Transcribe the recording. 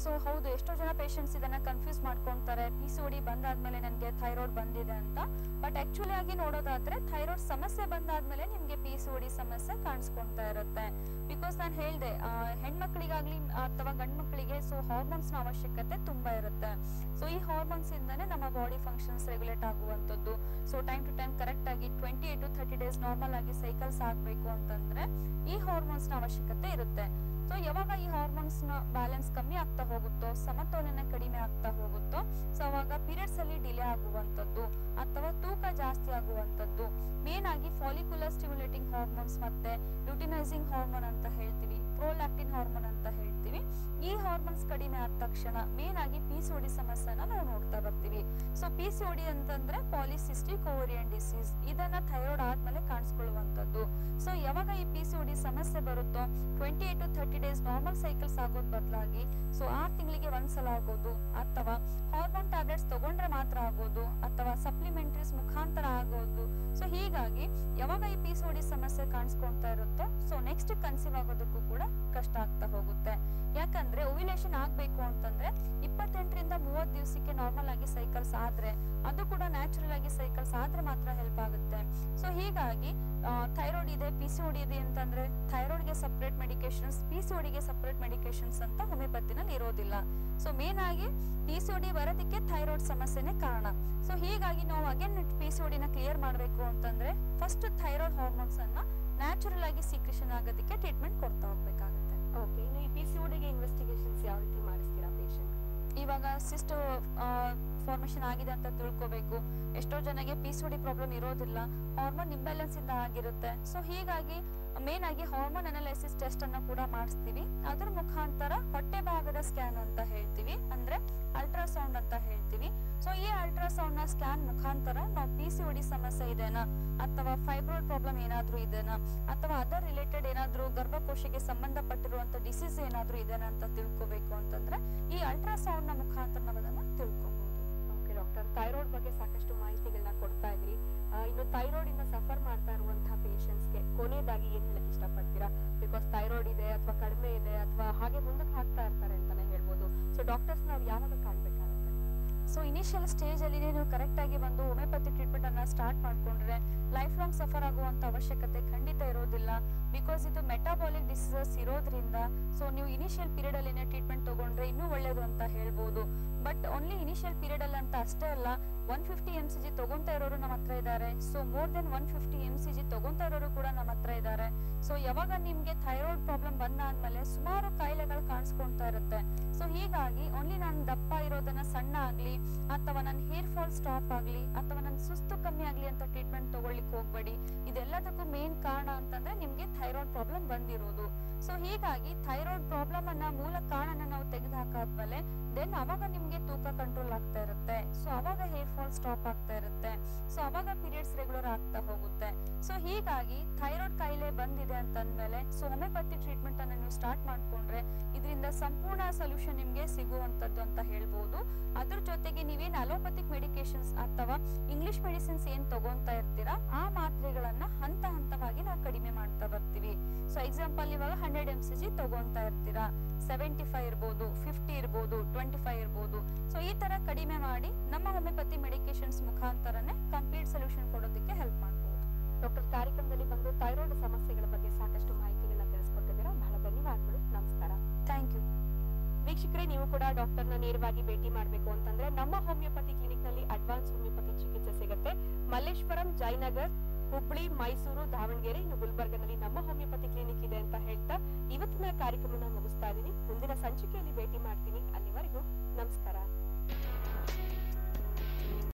so ಹೌದು ಎಷ್ಟೋ ಜನ ಪೇಷಂಟ್ಸ್ ಇದನ್ನ ಕನ್ಫ್ಯೂಸ್ ಮಾಡ್ಕೊಂತಾರೆ ಪಿ ಸಿ ಡಿ ಬಂದಾದ್ಮೇಲೆ ನನಗೆ ಥೈರಾಯ್ಡ್ ಬಂದಿದೆ ಅಂತ ಬಟ್ ಆಕ್ಚುಲಿ ಆಗಿ ನೋಡೋದಾದ್ರೆ ಥೈರಾಯ್ಡ್ ಸಮಸ್ಯೆ ಬಂದಾದ್ಮೇಲೆ ನಿಮ್ಗೆ ಪಿ ಸಿ ಡಿ ಸಮಸ್ಯೆ ಕಾಣಿಸ್ಕೊಂತಾ ಇರುತ್ತೆ ಬಿಕಾಸ್ ನಾನು ಹೇಳ್ದೆ ಆ, ಹೆಣ್ಮಕ್ಳಿಗಾಗ್ಲಿ ಅಥವಾ ಗಂಡ್ ಮಕ್ಕಳಿಗೆ ಸೊ ಹಾರ್ಮೋನ್ಸ್ ನ ಅವಶ್ಯಕತೆ ತುಂಬಾ ಇರುತ್ತೆ ಸೊ ಈ ಹಾರ್ಮೋನ್ಸ್ ಇಂದಾನೆ ನಮ್ಮ ಬಾಡಿ ಫಂಕ್ಷನ್ಸ್ ರೆಗ್ಯುಲೇಟ್ ಆಗುವಂತದ್ದು so time to time correct ಆಗಿ twenty eight to thirty days normal ಆಗಿ ಸೈಕಲ್ಸ್ ಆಗ್ಬೇಕು ಅಂತಂದ್ರೆ ಈ ಹಾರ್ಮೋನ್ಸ್ ನ ಅವಶ್ಯಕತೆ ಇರುತ್ತೆ ಸೊ ಯಾವಾಗ ಈ ಹಾರ್ಮೋನ್ಸ್ ನ ಬ್ಯಾಲೆನ್ಸ್ ಕಮ್ಮಿ ಆಗ್ತಾ ಹೋಗುತ್ತೋ ಸಮತೋಲನ ಕಡಿಮೆ ಆಗ್ತಾ ಹೋಗುತ್ತೋ ಸೊ ಅವಾಗ ಪೀರಿಯಡ್ಸ್ ಅಲ್ಲಿ ಡಿಲೇ ಆಗುವಂತದ್ದು ಅಥವಾ ತೂಕ ಜಾಸ್ತಿ ಆಗುವಂತದ್ದು ಮೇನ್ ಆಗಿ ಫಾಲಿಕ್ಯುಲರ್ ಸ್ಟಿಮ್ಯುಲೇಟಿಂಗ್ ಹಾರ್ಮೋನ್ಸ್ ಮತ್ತೆ ಲ್ಯೂಟಿನೈಸಿಂಗ್ ಹಾರ್ಮೋನ್ ಅಂತ ಹೇಳ್ತೀವಿ ಪ್ರೋಲ್ಯಾಕ್ಟಿನ್ ಹಾರ್ಮೋನ್ ಅಂತ ಹೇಳ್ತೀವಿ ಈ ಹಾರ್ಮೋನ್ಸ್ ಕಡಿಮೆ ಆದ ತಕ್ಷಣ ಮೇನ್ ಆಗಿ ಪಿ ಸಿ ಡಿ ಸಮಸ್ಯೆನ ನಾವು ನೋಡ್ತಾ ಬರ್ತೀವಿ ಸೊ ಪಿ ಸಿ ಡಿ ಅಂತಂದ್ರೆ ಪಾಲಿಸಿಸ್ಟಿಕ್ ಓರಿಯನ್ ಡಿಸೀಸ್ ಇದನ್ನ ಥೈರಾಯ್ಡ್ ಆದ್ಮೇಲೆ ಕಾಣಿಸ್ಕೊಳ್ಳುವಂತದ್ದು ಸೊ ಯಾವಾಗ ಈ ಪಿ ಸಿ ಡಿ ಸಮಸ್ಯೆ ಬರುತ್ತೋ twenty eight to thirty days normal cycles ಆಗೋದ್ ಬದಲಾಗಿ ಸೊ ಆರು ತಿಂಗಳಿಗೆ ಒಂದ್ಸಲ ಆಗೋದು ಅಥವಾ ಹಾರ್ಮೋನ್ ಟ್ಯಾಬ್ಲೆಟ್ಸ್ ತಗೊಂಡ್ರೆ ಮಾತ್ರ ಆಗೋದು ಅಥವಾ ಸಪ್ಲಿಮೆಂಟರೀಸ್ ಮುಖಾಂತರ ಆಗೋದು ಸೊ ಹೀಗಾಗಿ ಯಾವಾಗ ಈ ಪಿ ಸಿ ಡಿ ಸಮಸ್ಯೆ ಕಾಣಿಸ್ಕೊಂತಾ ಇರುತ್ತೋ ಸೊ ನೆಕ್ಸ್ಟ್ ಕನ್ಸೀವ್ ಆಗೋದಕ್ಕೂ ಕೂಡ ಕಷ್ಟ ಆಗ್ತಾ ಹೋಗುತ್ತೆ ಯಾಕಂದ್ರೆ ಓವಿಲೇಷನ್ ಆಗ್ಬೇಕು ಅಂತಂದ್ರೆ ಇಪ್ಪತ್ತೆಂಟರಿಂದ ಮೂವತ್ ದಿವಸಕ್ಕೆ ನಾರ್ಮಲ್ ಆಗಿ ಸೈಕಲ್ಸ್ ಆದ್ರೆ ಅದು ಕೂಡ ನ್ಯಾಚುರಲ್ ಆಗಿ ಸೈಕಲ್ಸ್ ಆದ್ರೆ ಮಾತ್ರ ಹೆಲ್ಪ್ ಆಗುತ್ತೆ ಸೊ ಹೀಗಾಗಿ ಥೈರಾಯ್ಡ್ ಇದೆ ಪಿ ಸಿ ಇದೆ ಅಂತಂದ್ರೆ ಥೈರಾಯ್ಡ್ಗೆ ಸಪ್ರೇಟ್ ಮೆಡಿಕೇಶನ್ಸ್ ಪಿ ಸಿ ಗೆ ಸಪ್ರೇಟ್ ಮೆಡಿಕೇಶನ್ಸ್ ಅಂತ ಹೋಮಿಯೋಪತಿನಲ್ಲಿ ಇರೋದಿಲ್ಲ ಸೊ ಮೇನ್ ಆಗಿ ಪಿ ಸಿ ಡಿ ಬರೋದಕ್ಕೆ ಥೈರಾಯ್ಡ್ ಸಮಸ್ಯೆನೇ ಕಾರಣ ಸೊ ಹೀಗಾಗಿ ನಾವು ಅಗೇನ್ ಪಿ ಸಿ ನ ಕ್ಲಿಯರ್ ಮಾಡಬೇಕು ಅಂತಂದ್ರೆ ಫಸ್ಟ್ ಥೈರಾಯ್ಡ್ ಹಾರ್ಮೋನ್ಸ್ ಅನ್ನ ನ್ಯಾಚುರಲ್ ಆಗಿ ಸೀಕ್ರೆಷನ್ ಆಗೋದಕ್ಕೆ ಟ್ರೀಟ್ಮೆಂಟ್ ಕೊಡ್ತಾ ಹೋಗ್ಬೇಕಾಗುತ್ತೆ ಓಕೆ ಇನ್ನು ಈ ಪಿ ಸಿ ಗೆ ಇನ್ವೆಸ್ಟಿಗೇಷನ್ಸ್ ಯಾವ ರೀತಿ ಮಾಡಿಸ್ತೀರಾ ಪೇಷಂಟ್ ಇವಾಗ ಸಿಸ್ಟ್ ಫಾರ್ಮೇಶನ್ ಆಗಿದೆ ಅಂತ ತಿಳ್ಕೊಬೇಕು ಎಷ್ಟೋ ಜನಗೆ ಪಿ ಸಿ ಡಿ ಪ್ರಾಬ್ಲಮ್ ಇರೋದಿಲ್ಲ ಹಾರ್ಮೋನ್ ಇಂಬ್ಯಾಲೆನ್ಸ್ ಇಂದ ಆಗಿರುತ್ತೆ ಸೊ ಹೀಗಾಗಿ ಮೇನ್ ಆಗಿ ಹಾರ್ಮೋನ್ ಅನಾಲಿಸಿಸ್ ಟೆಸ್ಟ್ ಅನ್ನ ಕೂಡ ಮಾಡಿಸ್ತೀವಿ ಅದ್ರ ಮುಖಾಂತರ ಹೊಟ್ಟೆ ಭಾಗದ ಸ್ಕ್ಯಾನ್ ಅಂತ ಹೇಳ್ತೀವಿ ಅಂದ್ರೆ ಅಲ್ಟ್ರಾಸೌಂಡ್ ಅಂತ ಹೇಳ್ತೀವಿ ಸೊ ಈ ಅಲ್ಟ್ರಾಸೌಂಡ್ ನ ಸ್ಕ್ಯಾನ್ ಮುಖಾಂತರ ನಾವು ಪಿ ಸಿ ಡಿ ಸಮಸ್ಯೆ ಇದೆನಾ ಅಥವಾ ಫೈಬ್ರೋಯ್ಡ್ ಪ್ರಾಬ್ಲಮ್ ಏನಾದ್ರೂ ಇದೆನಾ ಅಥವಾ ಅದರ್ ರಿಲೇಟೆಡ್ ಏನಾದ್ರೂ ಗರ್ಭಕೋಶಕ್ಕೆ ಸಂಬಂಧಪಟ್ಟಿರುವಂತ ಡಿಸೀಸ್ ಏನಾದ್ರೂ ಇದೆನಾ ಅಂತ ತಿಳ್ಕೊಬೇಕು ಅಂತಂದ್ರೆ ಈ ಅಲ್ಟ್ರಾಸೌಂಡ್ ನ ಮುಖಾಂತರ ನಾವು ಅದನ್ನ ತಿಳ್ಕೊಬಹುದು ಓಕೆ ಡಾಕ್ಟರ್ ಥೈರಾಯ್ಡ್ ಬಗ್ಗೆ ಸಾಕಷ್ಟು ಮಾಹಿತಿಗಳನ್ನ ಕೊಡ್ತಾ ಇದ್ರಿ ಆ, ಇನ್ನು ಥೈರಾಯ್ಡ್ ಇಂದ ಸಫರ್ ಮಾಡ್ತಾ ಇರುವಂತಹ ಪೇಷಂಟ್ಸ್ಗೆ ಕೊನೆಯದಾಗಿ ಏನ್ ಹೇಳಕ್ ಇಷ್ಟಪಡ್ತೀರಾ ಬಿಕಾಸ್ ಥೈರಾಯ್ಡ್ ಇದೆ ಅಥವಾ ಕಡಿಮೆ ಇದೆ ಅಥವಾ ಹಾಗೆ ಮುಂದಕ್ಕೆ ಹಾಕ್ತಾ ಇರ್ತಾರೆ ಅಂತಾನೆ ಹೇಳ್ಬೋದು ಸೊ ಡಾಕ್ಟರ್ಸ್ ನಾವು ಯಾವಾಗ ಕಾಣ್ಬೇಕಾಗುತ್ತೆ ಸೊ ಇನಿಷಿಯಲ್ ಸ್ಟೇಜ್ ಅಲ್ಲಿ ನೀವು ಕರೆಕ್ಟ್ ಆಗಿ ಬಂದು ಹೋಮಿಯೋಪತಿ ಟ್ರೀಟ್ಮೆಂಟ್ ಅನ್ನ ಸ್ಟಾರ್ಟ್ ಮಾಡ್ಕೊಂಡ್ರೆ ಲೈಫ್ ಲಾಂಗ್ ಸಫರ್ ಆಗುವಂತ ಅವಶ್ಯಕತೆ ಖಂಡಿತ ಇರೋದಿಲ್ಲ ಬಿಕಾಸ್ ಇದು ಮೆಟಾಬಾಲಿಕ್ ಡಿಸೀಸಸ್ ಇರೋದ್ರಿಂದ ಸೊ ನೀವು ಇನಿಷಿಯಲ್ ಪೀರಿಯಡ್ ಅಲ್ಲಿ ಟ್ರೀಟ್ಮೆಂಟ್ ತಗೊಂಡ್ರೆ ಇನ್ನೂ ಒಳ್ಳೇದು ಅಂತ ಹೇಳ್ಬೋದು ಬಟ್ ಓನ್ಲಿ ಇನಿಷಿಯಲ್ ಪೀರಿಯಡ್ ಅಲ್ಲಿ ಅಂತ ಅಷ್ಟೇ ಅಲ್ಲ one fifty M C G ತಗೊಂತಾ ಇರೋರು ನಮ್ಮ ಹತ್ರ ಇದ್ದಾರೆ so more than one fifty M C G ತಗೊಂತಾ ಇರೋರು ಕೂಡ ನಮ್ಮ ಹತ್ರ ಇದ್ದಾರೆ ಸೊ ಯಾವಾಗ ನಿಮ್ಗೆ ಥೈರಾಯ್ಡ್ ಪ್ರಾಬ್ಲಮ್ ಬಂದಾದ್ಮೇಲೆ ಸುಮಾರು ಕಾಯಿಲೆಗಳು ಕಾಣಿಸ್ಕೊಂತಾ ಇರುತ್ತೆ ಸೊ ಹೀಗಾಗಿ ಓನ್ಲಿ ನಾನು ದಪ್ಪ ಇರೋದನ್ನ ಸಣ್ಣ ಆಗ್ಲಿ ಅಥವಾ ನನ್ನ ಹೇರ್ ಫಾಲ್ ಸ್ಟಾಪ್ ಆಗ್ಲಿ ಅಥವಾ ನನ್ನ ಸುಸ್ತು ಕಮ್ಮಿ ಆಗ್ಲಿ ಅಂತ ಟ್ರೀಟ್ಮೆಂಟ್ ತಗೊಳ್ಳಿಕ್ ಹೋಗ್ಬೇಡಿ ಇದೆಲ್ಲದಕ್ಕೂ ಮೇನ್ ಕಾರಣ ಅಂತಂದ್ರೆ ನಿಮ್ಗೆ ಥೈರಾಯ್ಡ್ ಪ್ರಾಬ್ಲಮ್ ಬಂದಿರೋದು ಸೊ ಹೀಗಾಗಿ ಥೈರಾಯ್ಡ್ ಪ್ರಾಬ್ಲಮ್ ಅನ್ನ ಮೂಲ ಕಾರಣನ ನಾವು ತೆಗೆದು ಹಾಕಾದ್ಮೇಲೆ ದೆನ್ ಅವಾಗ ನಿಮ್ಗೆ ತೂಕ ಕಂಟ್ರೋಲ್ ಆಗ್ತಾ ಇರುತ್ತೆ ಸೊ ಅವಾಗ ಹೇರ್ ಫಾಲ್ ಸ್ಟಾಪ್ ಆಗ್ತಾ ಇರುತ್ತೆ ಸೊ ಅವಾಗ ಪೀರಿಯಡ್ಸ್ ರೆಗ್ಯುಲರ್ ಆಗ್ತಾ ಹೋಗುತ್ತೆ ಸೊ ಹೀಗಾಗಿ ಥೈರಾಯ್ಡ್ ಕಾಯಿಲೆ ಬಂದಿದೆ ಅಂತಂದ್ಮೇಲೆ ಸೊ ಹೋಮಿಯೋಪತಿ ಟ್ರೀಟ್ಮೆಂಟ್ ಅನ್ನ ನೀವು ಸ್ಟಾರ್ಟ್ ಮಾಡ್ಕೊಂಡ್ರೆ ಇದರಿಂದ ಸಂಪೂರ್ಣ ಸೊಲ್ಯೂಷನ್ ನಿಮ್ಗೆ ಸಿಗುವಂತದ್ದು ಅಂತ ಹೇಳ್ಬೋದು ಅದ್ರ ಜೊತೆಗೆ ನೀವೇನ್ ಅಲೋಪತಿಕ್ ಮೆಡಿಕೇಶನ್ಸ್ ಅಥವಾ ಇಂಗ್ಲಿಷ್ ಮೆಡಿಸಿನ್ಸ್ ಏನ್ ತಗೊಂತಾ ಇರ್ತೀರಾ ಆ ಮಾತ್ರೆಗಳನ್ನ ಹಂತ ಹಂತವಾಗಿ ನಾವು ಕಡಿಮೆ ಮಾಡ್ತಾ ಬರ್ತೀವಿ ಸೊ ಎಕ್ಸಾಂಪಲ್ ಇವಾಗ ಹಂಡ್ರೆಡ್ ಎಂ ಸಿ ಜಿ ತಗೊಂತಾ ಇರ್ತೀರಾ ಸೆವೆಂಟಿ ಫೈವ್ ಇರ್ಬೋದು ಫಿಫ್ಟಿ ಇರ್ಬೋದು ಟ್ವೆಂಟಿ ಫೈವ್ ಇರ್ಬೋದು ಸೊ ಈ ತರ ಕಡಿಮೆ ಮಾಡಿ ನಮ್ಮ ಹೋಮಿಯೋಪತಿ ಮೆಡಿಕೇಶನ್ಸ್ ಮುಖಾಂತರನೇ ಕಂಪ್ಲೀಟ್ ಸೊಲ್ಯೂಷನ್ ಕೊಡೋದಕ್ಕೆ ಹೆಲ್ಪ್ ಮಾಡ್ಬೋದು ಡಾಕ್ಟರ್ ಕಾರ್ಯಕ್ರಮದಲ್ಲಿ ಬಂದು ಥೈರಾಯ್ಡ್ ಸಮಸ್ಯೆಗಳ ಬಗ್ಗೆ ಸಾಕಷ್ಟು ಮಾಹಿತಿಗಳನ್ನ ತಿಳಿಸ್ಕೊಟ್ಟಿದ್ದೀರಾ ಬಹಳ ಧನ್ಯವಾದಗಳು ನಮಸ್ಕಾರ ಥ್ಯಾಂಕ್ ಯು ವೀಕ್ಷಕರೇ ನೀವು ಕೂಡ ಡಾಕ್ಟರ್ನ ನೇರವಾಗಿ ಭೇಟಿ ಮಾಡಬೇಕು ಅಂತಂದ್ರೆ ನಮ್ಮ ಹೋಮಿಯೋಪತಿ ಕ್ಲಿನಿಕ್ ನಲ್ಲಿ ಅಡ್ವಾನ್ಸ್ ಹೋಮಿಯೋಪತಿ ಚಿಕಿತ್ಸೆ ಸಿಗುತ್ತೆ ಮಲ್ಲೇಶ್ವರಂ ಜಯನಗರ್ ಹುಬ್ಳಿ ಮೈಸೂರು ದಾವಣಗೆರೆ ಇನ್ನು ಗುಲ್ಬರ್ಗನಲ್ಲಿ ನಮ್ಮ ಹೋಮಿಯೋಪತಿ ಕ್ಲಿನಿಕ್ ಇದೆ ಅಂತ ಹೇಳ್ತಾ ಇವತ್ತಿನ ಕಾರ್ಯಕ್ರಮನ ಮುಗಿಸ್ತಾ ಇದ್ದೀನಿ ಮುಂದಿನ ಸಂಚಿಕೆಯಲ್ಲಿ ಭೇಟಿ ಮಾಡ್ತೀನಿ ಅಲ್ಲಿವರೆಗೂ ನಮಸ್ಕಾರ